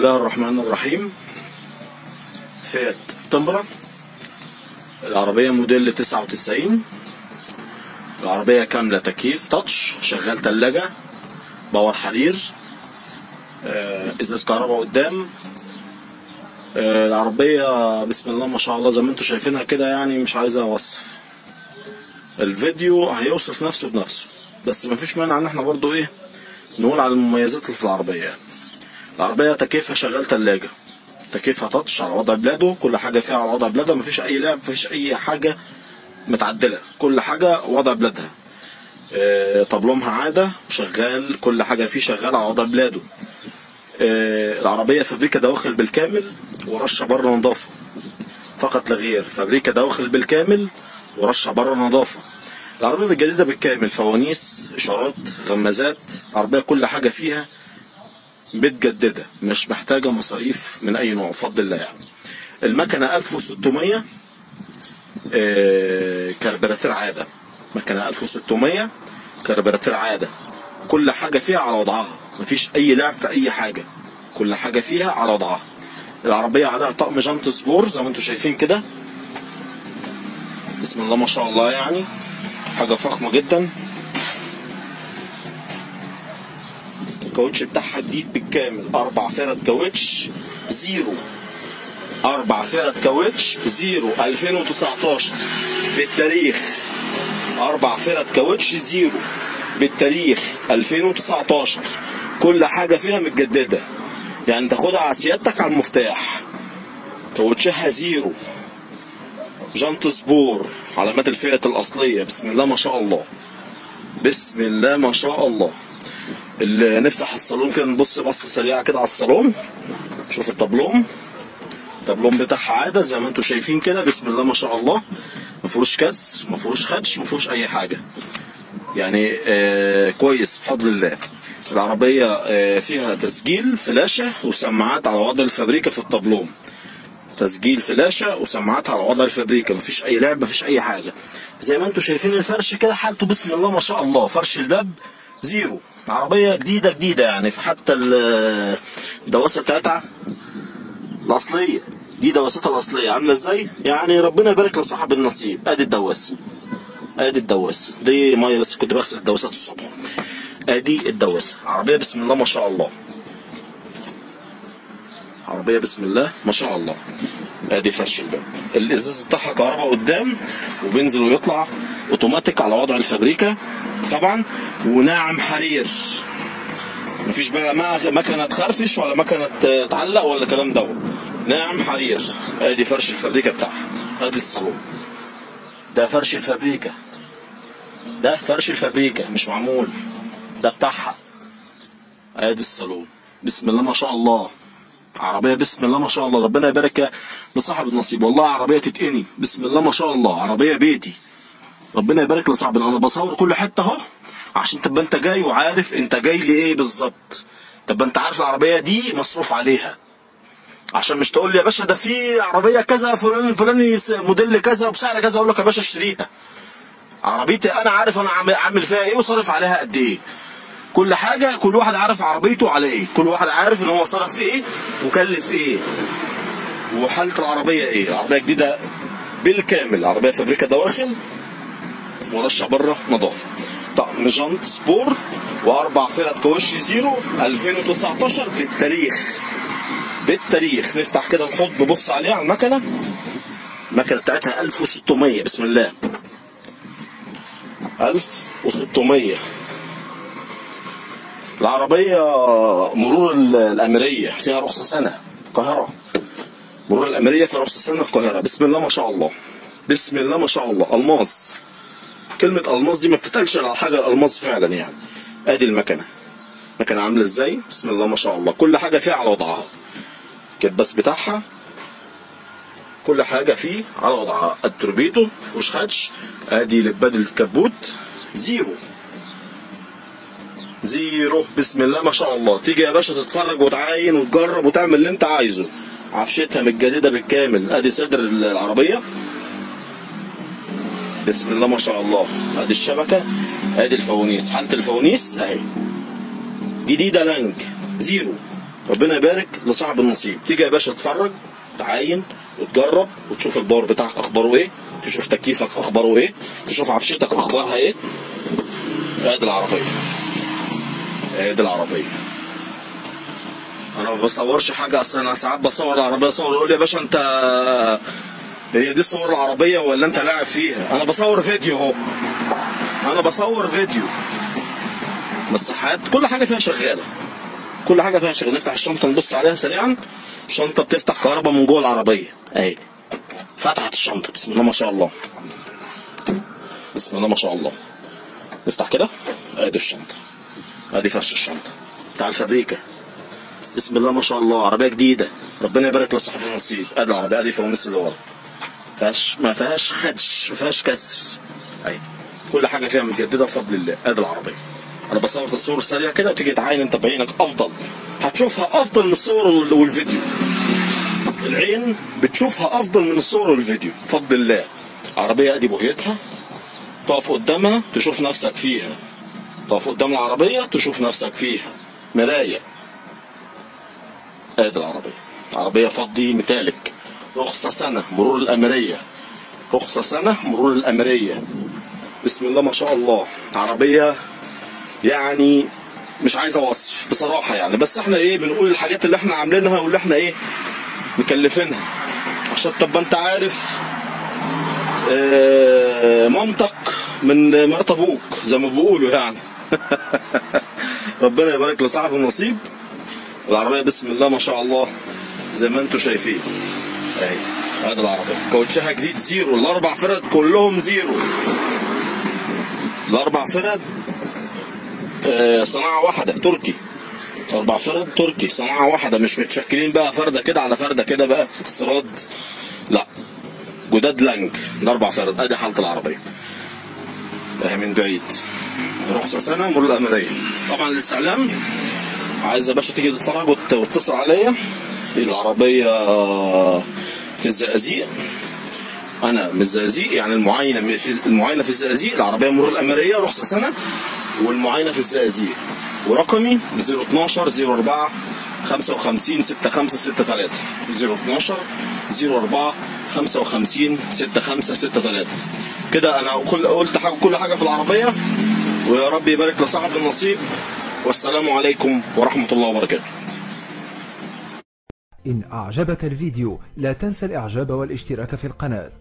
الله الرحمن الرحيم فيات تمبرا العربية موديل 99 العربية كاملة تكييف تاتش شغال تلاجة باور حرير آه، ازاز كهرباء قدام آه، العربية بسم الله ما شاء الله زي ما انتم شايفينها كده يعني مش عايزة وصف الفيديو هيوصف نفسه بنفسه بس مفيش مانع ان احنا برضو ايه نقول على المميزات اللي في العربية يعني. العربية تكييفها شغال تلاجة تكييفها تاتش على وضع بلاده كل حاجة فيها على وضع بلادها مفيش أي لعب مفيش أي حاجة متعدلة كل حاجة وضع بلادها آه، طبلومها عادة شغال كل حاجة فيه شغال على وضع بلاده آه، العربية فابريكا دواخل بالكامل ورشة بره نظافة فقط لا غير فابريكا دواخل بالكامل ورشة بره نظافة العربية الجديدة بالكامل فوانيس إشارات غمازات عربية كل حاجة فيها متجددة مش محتاجة مصاريف من أي نوع بفضل الله يعني المكنة 1600 آه، كربراتير عادة مكنة 1600 كربراتير عادة كل حاجة فيها على وضعها مفيش أي لعب في أي حاجة كل حاجة فيها على وضعها العربية عليها طقم جنط سبور زي ما انتم شايفين كده بسم الله ما شاء الله يعني حاجة فخمة جدا الكاوتش بتاعها جديد بالكامل أربع فرد كاوتش زيرو أربع فرد كاوتش زيرو 2019 بالتاريخ أربع فرد كاوتش زيرو بالتاريخ 2019 كل حاجة فيها متجددة يعني تاخدها على سيادتك على المفتاح كاوتشها زيرو جنط سبور علامات الفئة الأصلية بسم الله ما شاء الله بسم الله ما شاء الله اللي نفتح الصالون كده نبص بصة سريعة كده على الصالون شوف الطابلون الطابلون بتاعها عادة زي ما انتم شايفين كده بسم الله ما شاء الله ما فيهوش كسر ما فيهوش خدش ما فيهوش أي حاجة يعني آه كويس بفضل الله العربية آه فيها تسجيل فلاشة وسماعات على وضع الفابريكا في الطابلون تسجيل فلاشة وسماعات على وضع الفابريكا مفيش أي لعب مفيش أي حاجة زي ما انتم شايفين الفرش كده حالته بسم الله ما شاء الله فرش الباب زيرو عربية جديدة جديدة يعني فحتى ال- الدواسة بتاعتها الأصلية دي دواساتها الأصلية عاملة ازاي؟ يعني ربنا يبارك لصاحب النصيب ادي الدواسة ادي الدواسة دي مية بس كنت بغسل الدواسات الصبح ادي الدواسة عربية بسم الله ما شاء الله عربية بسم الله ما شاء الله ادي فرش الباب الازاز بتاعها كهرباء قدام وبينزل ويطلع اوتوماتيك على وضع الفابريكا طبعا وناعم حرير مفيش بقى ما- مكنه تخرفش ولا مكنه تعلق ولا الكلام دوت ناعم حرير ادي فرش الفابريكا بتاعها ادي الصالون ده فرش الفابريكا ده فرش الفابريكا مش معمول ده بتاعها ادي الصالون بسم الله ما شاء الله عربية بسم الله ما شاء الله ربنا يبارك لصاحب النصيب والله عربية تتقني بسم الله ما شاء الله عربية بيتي ربنا يبارك لصاحب انا بصور كل حتة اهو عشان تبقى انت جاي وعارف انت جاي لايه بالظبط تبقى انت عارف العربية دي مصروف عليها عشان مش تقول لي يا باشا ده في عربية كذا فلان الفلاني س- موديل كذا وبسعر كذا اقول لك يا باشا اشتريها عربيتي انا عارف انا عامل- عامل فيها ايه وصارف عليها قد ايه كل حاجة كل واحد عارف عربيته على ايه كل واحد عارف ان هو صرف ايه وكلف ايه وحالة العربية ايه عربية جديدة بالكامل عربية فابريكا دواخل ورشة بره نظافة طقم جنط سبور واربع فرد كوش زيرو 2019 بالتاريخ بالتاريخ نفتح كده الحوض نبص عليه على المكنة المكنة بتاعتها 1600 بسم الله 1600 العربية مرور ال- الأميرية فيها رخصة سنة القاهرة مرور الأميرية فيها رخصة سنة القاهرة بسم الله ما شاء الله بسم الله ما شاء الله ألماس كلمة ألماس دي ما بتتقالش على حاجة الألماس فعلا يعني أدي المكنة المكنة عاملة إزاي بسم الله ما شاء الله كل حاجة فيها على وضعها الكباس بتاعها كل حاجة فيه على وضعها التوربيتو مفيهوش خدش ادي لباد الكبوت زيرو زيرو بسم الله ما شاء الله تيجي يا باشا تتفرج وتعاين وتجرب وتعمل اللي انت عايزه عفشتها متجدده بالكامل ادي صدر العربيه بسم الله ما شاء الله ادي الشبكه ادي الفوانيس حاله الفوانيس اهي جديده لانج زيرو ربنا يبارك لصاحب النصيب تيجي يا باشا تتفرج تعاين وتجرب وتشوف الباور بتاعك اخباره ايه تشوف تكييفك اخباره ايه تشوف عفشتك اخبارها ايه ادي العربيه ادي العربيه انا ما بصورش حاجه اصل انا ساعات بصور العربيه صور يقول لي يا باشا انت هي دي صور العربيه ولا انت لاعب فيها انا بصور فيديو اهو انا بصور فيديو مساحات كل حاجه فيها شغاله كل حاجه فيها شغاله نفتح الشنطه نبص عليها سريعا الشنطه بتفتح كهرباء من جوه العربيه اهي فتحت الشنطه بسم الله ما شاء الله بسم الله ما شاء الله نفتح كده ادي الشنطه ادي فرش الشنطه بتاع الفابريكا بسم الله ما شاء الله عربيه جديده ربنا يبارك لصاحب النصيب ادي العربيه ادي فوانيس اللي ورا فيهاش ما فيهاش خدش ما فيهاش كسر اهي كل حاجه فيها متجدده بفضل الله ادي العربيه انا بصور تصوير سريع كده وتيجي تعاين انت بعينك افضل هتشوفها افضل من الصور وال- والفيديو العين بتشوفها افضل من الصور والفيديو بفضل الله عربيه ادي بوهيتها تقف قدامها تشوف نفسك فيها تقف قدام العربيه تشوف نفسك فيها مرايه ادي العربيه عربيه فضي متالك رخصه سنه مرور الاميريه رخصه سنه مرور الاميريه بسم الله ما شاء الله عربيه يعني مش عايز اوصف بصراحه يعني بس احنا ايه بنقول الحاجات اللي احنا عاملينها واللي احنا ايه مكلفينها عشان تبقى انت عارف آه، مامتك من مرات ابوك زي ما بيقولوا يعني ربنا يبارك لصاحب النصيب العربيه بسم الله ما شاء الله زي ما انتم شايفين اهي هذا العربيه كوتشها جديد زيرو الاربع فرد كلهم زيرو الاربع فرد آه، صناعه واحده تركي اربع فرد تركي صناعه واحده مش متشكلين بقى فرده كده على فرده كده بقى استيراد لا جداد لانج ده اربع فرد ادي حاله العربيه اهي من بعيد رخصه سنه مرور الامريه طبعا الاستعلام عايز يا باشا تيجي تتفرج وت- وتتصل عليا العربيه في الزقازيق انا من الزقازيق يعني المعاينه من في المعاينه في الزقازيق العربيه مرور الامريه رخصه سنه والمعاينه في الزقازيق ورقمي 012 04 55 6563 012 04 55 6563 كده انا كل قلت حاجه كل حاجه في العربيه ويا رب يبارك لصاحب النصيب والسلام عليكم ورحمه الله وبركاته إن أعجبك الفيديو لا تنسى الإعجاب والاشتراك في القناة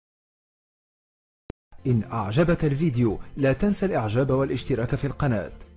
إن أعجبك الفيديو لا تنسى الإعجاب والاشتراك في القناة